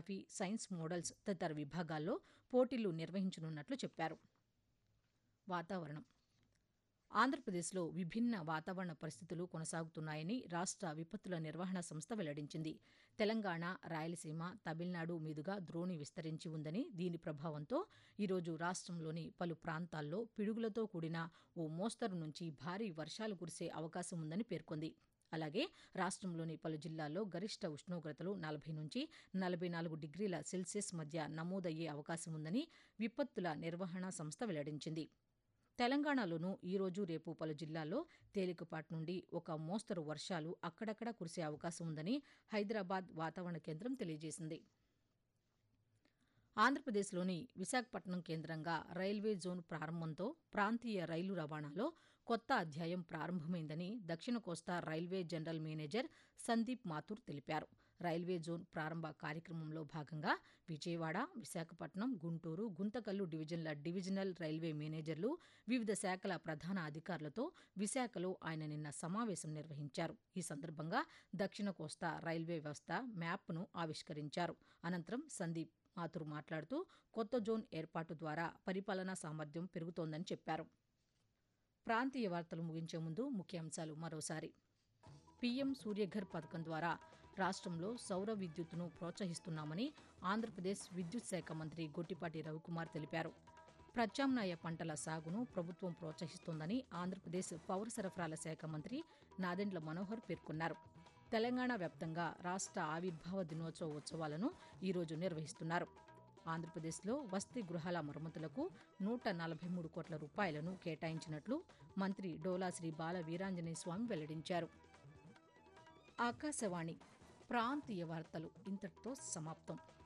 Geography science models తదితర విభాగాల్లో పోటీలు నిర్వహించనున్నట్లు చెప్పారు వాతావరణం ఆంధ్రప్రదేశ్లో విభిన్న వాతావరణ పరిస్థితులు కొనసాగుతున్నాయని రాష్ట విపత్తుల నిర్వహణ సంస్థ వెల్లడించింది తెలంగాణ రాయలసీమ తమిళనాడు మీదుగా ద్రోణి విస్తరించి ఉందని దీని ప్రభావంతో ఈరోజు రాష్టంలోని పలు ప్రాంతాల్లో పిడుగులతో కూడిన ఓ మోస్తరు నుంచి భారీ వర్షాలు కురిసే అవకాశం ఉందని పేర్కొంది అలాగే రాష్టంలోని పలు జిల్లాల్లో గరిష్ట ఉష్ణోగ్రతలు నలభై నుంచి నలభై నాలుగు డిగ్రీల సెల్సియస్ మధ్య నమోదయ్యే అవకాశం ఉందని విపత్తుల నిర్వహణ సంస్థ వెల్లడించింది తెలంగాణలోనూ ఈరోజు రేపు పలు జిల్లాల్లో తేలికపాటి నుండి ఒక మోస్తరు వర్షాలు అక్కడక్కడ కురిసే అవకాశం ఉందని హైదరాబాద్ వాతావరణ కేంద్రం తెలియజేసింది ఆంధ్రప్రదేశ్లోని విశాఖపట్నం కేంద్రంగా రైల్వే జోన్ ప్రారంభంతో ప్రాంతీయ రైలు రవాణాలో కొత్త అధ్యాయం ప్రారంభమైందని దక్షిణ కోస్తా railway general manager Sandeep Mathur తెలిపారు రైల్వే జోన్ ప్రారంభ కార్యక్రమంలో భాగంగా విజయవాడ విశాఖపట్నం గుంటూరు గుంతకల్లు డివిజన్ల డివిజనల్ రైల్వే మేనేజర్లు వివిధ శాఖల ప్రధాన అధికారులతో విశాఖలో ఆయన నిన్న సమావేశం నిర్వహించారు ఈ సందర్భంగా దక్షిణ కోస్తా రైల్వే వ్యవస్థ మ్యాప్ను ఆవిష్కరించారు అనంతరం సందీప్ మాథుర్ మాట్లాడుతూ కొత్త జోన్ ఏర్పాటు ద్వారా పరిపాలనా సామర్థ్యం పెరుగుతోందని చెప్పారు ప్రాంతీయ వార్తలు ముగించే ముందు ముఖ్యాంశాలు మరోసారి పీఎం సూర్యఘర్ పథకం ద్వారా రాష్ట్రంలో సౌర విద్యుత్తును ప్రోత్సహిస్తున్నామని ఆంధ్రప్రదేశ్ విద్యుత్ శాఖ మంత్రి గొట్టిపాటి రవికుమార్ తెలిపారు ప్రత్యామ్నాయ పంటల సాగును ప్రభుత్వం ప్రోత్సహిస్తోందని ఆంధ్రప్రదేశ్ పౌర సరఫరాల శాఖ మంత్రి నాదెండ్ల మనోహర్ పేర్కొన్నారు తెలంగాణ వ్యాప్తంగా రాష్ట ఆవిర్భావ దినోత్సవ ఉత్సవాలను ఈరోజు నిర్వహిస్తున్నారు ఆంధ్రప్రదేశ్లో వసతి గృహాల మరమ్మతులకు నూట నలభై మూడు కోట్ల రూపాయలను కేటాయించినట్లు మంత్రి డోలా శ్రీ బాల వీరాంజనేయ స్వామి వెల్లడించారు ఆకాశవాణి ప్రాంతీయ వార్తలు ఇంతటితో సమాప్తం